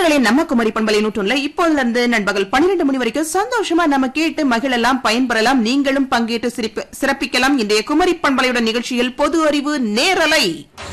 நேயர்களே நம்ம குமரி பண்பலை நூற்றுல இப்போதுல இருந்து நண்பகல் பன்னிரண்டு மணி வரைக்கும் சந்தோஷமா நம்ம கேட்டு மகிழலாம் பயன்பெறலாம் நீங்களும் பங்கேற்று சிரிப்பு- சிறப்பிக்கலாம் இன்றைய குமரி பண்பலையோட நிகழ்ச்சியில் பொது அறிவு நேரலை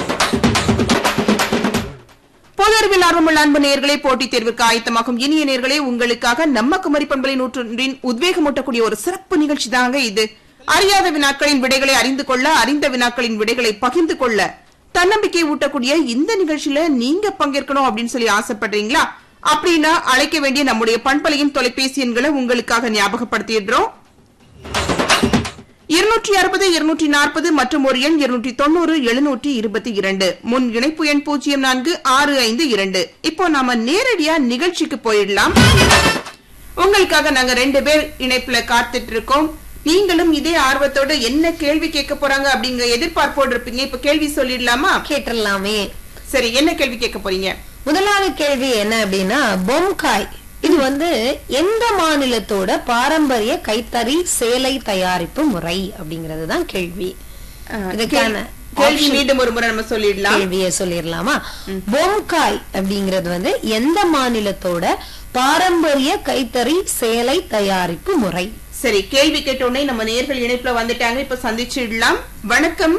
பொது அறிவில் ஆர்வமுள்ள அன்பு நேயர்களே போட்டித் தேர்வுக்கு ஆயத்தமாகும் இனிய நேர்களே உங்களுக்காக நம்ம குமரி பண்பலை நூற்றின் உத்வேகமூட்டக்கூடிய ஒரு சிறப்பு நிகழ்ச்சி தாங்க இது அறியாத வினாக்களின் விடைகளை அறிந்து கொள்ள அறிந்த வினாக்களின் விடைகளை பகிர்ந்து கொள்ள தன்னம்பிக்கை ஊட்டக்கூடிய இந்த நிகழ்ச்சியில நீங்க பங்கேற்கணும் அப்படின்னு சொல்லி ஆசைப்படுறீங்களா அப்படின்னா அழைக்க வேண்டிய நம்முடைய பண்பலையின் தொலைபேசி எண்களை உங்களுக்காக ஞாபகப்படுத்திடுறோம் இருநூற்றி அறுபது இருநூற்றி நாற்பது மற்றும் ஒரு எண் இருநூற்றி தொண்ணூறு எழுநூற்றி இருபத்தி இரண்டு முன் இணைப்பு எண் பூஜ்ஜியம் நான்கு ஆறு ஐந்து இரண்டு இப்போ நாம நேரடியா நிகழ்ச்சிக்கு போயிடலாம் உங்களுக்காக நாங்க ரெண்டு பேர் இணைப்புல காத்துட்டு இருக்கோம் நீங்களும் இதே ஆர்வத்தோட என்ன கேள்வி கேட்க போறாங்க அப்படிங்கிற எதிர்பார்ப்போடு இருப்பீங்க இப்ப கேள்வி சொல்லிடலாமா கேட்டுடலாமே சரி என்ன கேள்வி கேட்க போறீங்க முதலாவது கேள்வி என்ன அப்படின்னா பொம்காய் இது வந்து எந்த மாநிலத்தோட பாரம்பரிய கைத்தறி சேலை தயாரிப்பு முறை அப்படிங்கறது தான் கேள்வி அஹ், இதுக்கான கேள்வி மீண்டும் ஒரு முறை நம்ம சொல்லிடலாம் கேள்வியை சொல்லிடலாமா பொம்காய் அப்படிங்கிறது வந்து எந்த மாநிலத்தோட பாரம்பரிய கைத்தறி சேலை தயாரிப்பு முறை சரி கேள்வி கேட்ட உடனே நம்ம நேர்கள் இணைப்புல வந்துட்டாங்க இப்ப சந்திச்சிடலாம் வணக்கம்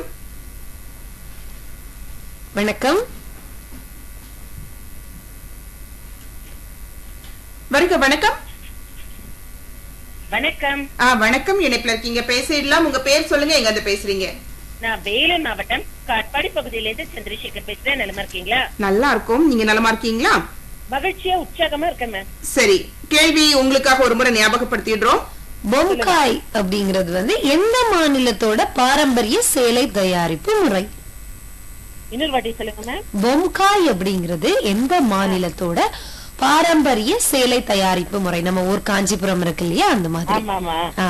வணக்கம் வருக வணக்கம் வணக்கம் ஆ வணக்கம் இணைப்புல இருக்கீங்க பேசிடலாம் உங்க பேர் சொல்லுங்க எங்க இருந்து பேசுறீங்க நான் வேலூர் மாவட்டம் காட்பாடி பகுதியில இருந்து சந்திரசேகர் பேசுறேன் நிலமா இருக்கீங்களா நல்லா இருக்கும் நீங்க நலமா இருக்கீங்களா மகிழ்ச்சியா உற்சாகமா இருக்கேன் மேம் சரி கேள்வி உங்களுக்காக ஒரு முறை ஞாபகப்படுத்திடுறோம் பொம்காய் அப்படிங்கிறது வந்து எந்த மாநிலத்தோட பாரம்பரிய சேலை தயாரிப்பு முறை இன்னொரு வாட்டி சொல்லுங்க மேம் பொம்காய் அப்படிங்கிறது எந்த மாநிலத்தோட பாரம்பரிய சேலை தயாரிப்பு முறை நம்ம ஊர் காஞ்சிபுரம் இருக்கு இல்லையா அந்த மாதிரி ஆமா ஆமா ஆ,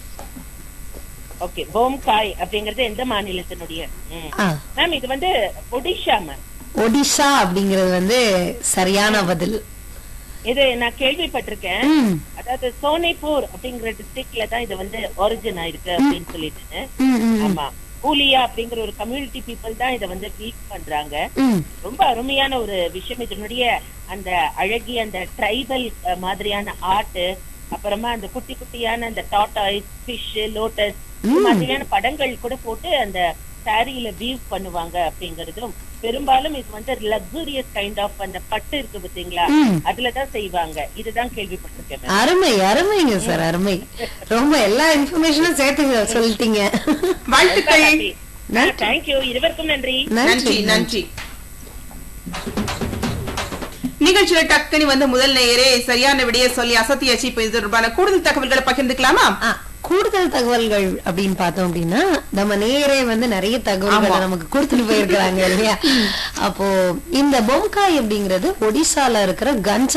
ஓகே போம்காய் அப்படிங்கறது எந்த மாநிலத்தினுடைய ம். ஆ. மேம் இது வந்து ஒடிஷா மேம் ஒடிஷா அப்படிங்கிறது வந்து சரியான பதில் இது நான் கேள்விப்பட்டிருக்கேன் ம், அதாவது சோனேபூர் அப்படிங்கிற டிஸ்ட்ரிக்ட்ல தான் இது வந்து ஒரிஜின் ஆயிருக்கு அப்படின்னு சொல்லிட்டு ம், ம், ஆமா கூலியா அப்படிங்கிற ஒரு கம்யூனிட்டி பீப்புள் தான் இதை வந்து ஃபீட் பண்றாங்க ம், ரொம்ப அருமையான ஒரு விஷயம் இதனுடைய அந்த அழகிய அந்த ட்ரைபல் மாதிரியான ஆர்ட் அப்புறமா அந்த குட்டி குட்டியான அந்த டாட்டாய்ஸ் ஃபிஷ் லோட்டஸ் மாதிரியான படங்கள் கூட போட்டு அந்த சாரியில வீவ் பண்ணுவாங்க அப்படிங்கறதும் பெரும்பாலும் இது வந்து லக்ஸூரியஸ் கைண்ட் ஆஃப் அந்த பட்டு இருக்கு பாத்தீங்களா ம். அதுலதான் செய்வாங்க இதுதான் கேள்விப்பட்டிருக்கேன் நான். அருமை அருமைங்க சார் அருமை ரொம்ப எல்லா இன்ஃபர்மேஷனும் சேர்த்து சொல்லிட்டீங்க வாழ்த்துக்கள் நன்றி. தேங்க்யூ இருவருக்கும் நன்றி நன்றி நன்றி நிகழ்ச்சியில டக்குனி வந்து முதல் நேயரே சரியான விடையை சொல்லி அசத்தியாச்சு இப்ப இது தொடர்பான கூடுதல் தகவல்களை பகிர்ந்துக்கலாமா ஆ, கூடுதல் தகவல்கள் அப்படின்னு பார்த்தோம் அப்படின்னா நம்ம நேரே வந்து நிறைய தகவல்களை ஆமா. நமக்கு கொடுத்துட்டு போயிருக்கிறாங்க இல்லையா அப்போ இந்த பொம்காய் அப்படிங்கிறது ஒடிசால இருக்கிற கஞ்ச